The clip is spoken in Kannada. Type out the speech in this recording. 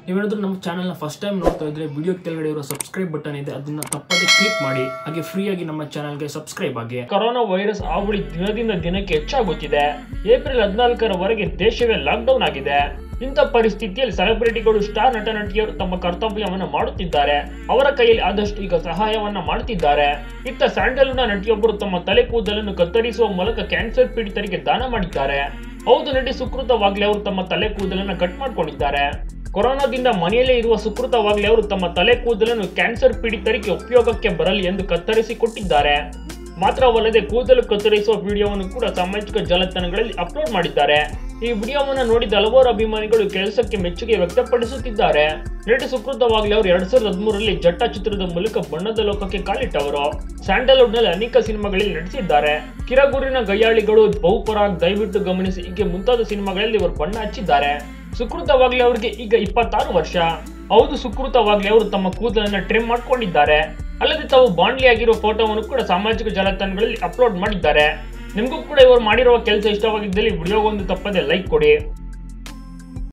ನೀವೇನಾದ್ರೂ ನಮ್ಮ ಚಾನಲ್ನ ಫಸ್ಟ್ ಟೈಮ್ ನೋಡ್ತಾ ಇದ್ರೆ ವಿಡಿಯೋ ಕೆಳಗಡೆ ಇರೋ ಸಬ್ಸ್ಕ್ರೈಬ್ ಬಟನ್ ಇದೆ ಅದನ್ನ ತಪ್ಪದೆ ಕ್ಲಿಕ್ ಮಾಡಿ ಹಾಗೆ ಫ್ರೀಯಾಗಿ ನಮ್ಮ ಚಾನಲ್ಗೆ ಸಬ್ಸ್ಕ್ರೈಬ್ ಆಗಿ ಕೊರೋನಾ ವೈರಸ್ ಹಾವಳಿ ದಿನದಿಂದ ದಿನಕ್ಕೆ ಹೆಚ್ಚಾಗುತ್ತಿದೆ ಏಪ್ರಿಲ್ ಹದಿನಾಲ್ಕರವರೆಗೆ ದೇಶವೇ ಲಾಕ್ಡೌನ್ ಆಗಿದೆ ಇಂಥ ಪರಿಸ್ಥಿತಿಯಲ್ಲಿ ಸೆಲೆಬ್ರಿಟಿಗಳು ಸ್ಟಾರ್ ನಟ ನಟಿಯರು ತಮ್ಮ ಕರ್ತವ್ಯವನ್ನು ಮಾಡುತ್ತಿದ್ದಾರೆ ಅವರ ಕೈಯಲ್ಲಿ ಆದಷ್ಟು ಈಗ ಸಹಾಯವನ್ನ ಮಾಡುತ್ತಿದ್ದಾರೆ ಇತ್ತ ಸ್ಯಾಂಡಲ್ವುಡ್ನ ನಟಿಯೊಬ್ಬರು ತಮ್ಮ ತಲೆ ಕೂದಲನ್ನು ಕತ್ತರಿಸುವ ಮೂಲಕ ಕ್ಯಾನ್ಸರ್ ಪೀಡಿತರಿಗೆ ದಾನ ಮಾಡಿದ್ದಾರೆ ಹೌದು ನಟಿ ಸುಕೃತ ವಾಗ್ಲೆ ಅವರು ತಮ್ಮ ತಲೆ ಕೂದಲನ್ನು ಕಟ್ ಮಾಡ್ಕೊಂಡಿದ್ದಾರೆ ಕೊರೋನಾದಿಂದ ಮನೆಯಲ್ಲೇ ಇರುವ ಸುಕೃತ ವಾಗ್ಲೆ ಅವರು ತಮ್ಮ ತಲೆ ಕೂದಲನ್ನು ಕ್ಯಾನ್ಸರ್ ಪೀಡಿತರಿಗೆ ಉಪಯೋಗಕ್ಕೆ ಬರಲಿ ಎಂದು ಕತ್ತರಿಸಿ ಕೊಟ್ಟಿದ್ದಾರೆ ಮಾತ್ರವಲ್ಲದೆ ಕೂದಲು ಕತ್ತರಿಸುವ ವಿಡಿಯೋವನ್ನು ಕೂಡ ಸಾಮಾಜಿಕ ಜಾಲತಾಣಗಳಲ್ಲಿ ಅಪ್ಲೋಡ್ ಮಾಡಿದ್ದಾರೆ ಈ ವಿಡಿಯೋವನ್ನು ನೋಡಿದ ಹಲವಾರು ಅಭಿಮಾನಿಗಳು ಕೆಲಸಕ್ಕೆ ಮೆಚ್ಚುಗೆ ವ್ಯಕ್ತಪಡಿಸುತ್ತಿದ್ದಾರೆ ನಟಿ ಸುಕೃತವಾಗ್ಲಿ ಅವರು ಎರಡ್ ಸಾವಿರದ ಹದಿಮೂರರಲ್ಲಿ ಜಟ್ಟ ಚಿತ್ರದ ಮೂಲಕ ಬಣ್ಣದ ಲೋಕಕ್ಕೆ ಕಾಲಿಟ್ಟವರು ಸ್ಯಾಂಡಲ್ವುಡ್ ನಲ್ಲಿ ಅನೇಕ ಸಿನಿಮಾಗಳಲ್ಲಿ ನಟಿಸಿದ್ದಾರೆ ಕಿರಗೂರಿನ ಗಯ್ಯಾಳಿಗಳು ಬಹುಪರಾಗ್ ದಯವಿಟ್ಟು ಗಮನಿಸಿ ಹೀಗೆ ಮುಂತಾದ ಸಿನಿಮಾಗಳಲ್ಲಿ ಇವರು ಬಣ್ಣ ಹಚ್ಚಿದ್ದಾರೆ ಸುಕೃತವಾಗ್ಲಿ ಅವರಿಗೆ ಈಗ ಇಪ್ಪತ್ತಾರು ವರ್ಷ ಹೌದು ಸುಕೃತವಾಗ್ಲಿ ಅವರು ತಮ್ಮ ಕೂದಲನ್ನ ಟ್ರಿಮ್ ಮಾಡ್ಕೊಂಡಿದ್ದಾರೆ ಅಲ್ಲದೆ ತಾವು ಬಾಂಡ್ಲಿ ಆಗಿರೋ ಫೋಟೋವನ್ನು ಕೂಡ ಸಾಮಾಜಿಕ ಜಾಲತಾಣಗಳಲ್ಲಿ ಅಪ್ಲೋಡ್ ಮಾಡಿದ್ದಾರೆ ನಿಮಗೂ ಕೂಡ ಇವರು ಮಾಡಿರುವ ಕೆಲಸ ಇಷ್ಟವಾಗಿದ್ದಲ್ಲಿ ವಿಡಿಯೋಗೊಂದು ತಪ್ಪದೆ ಲೈಕ್ ಕೊಡಿ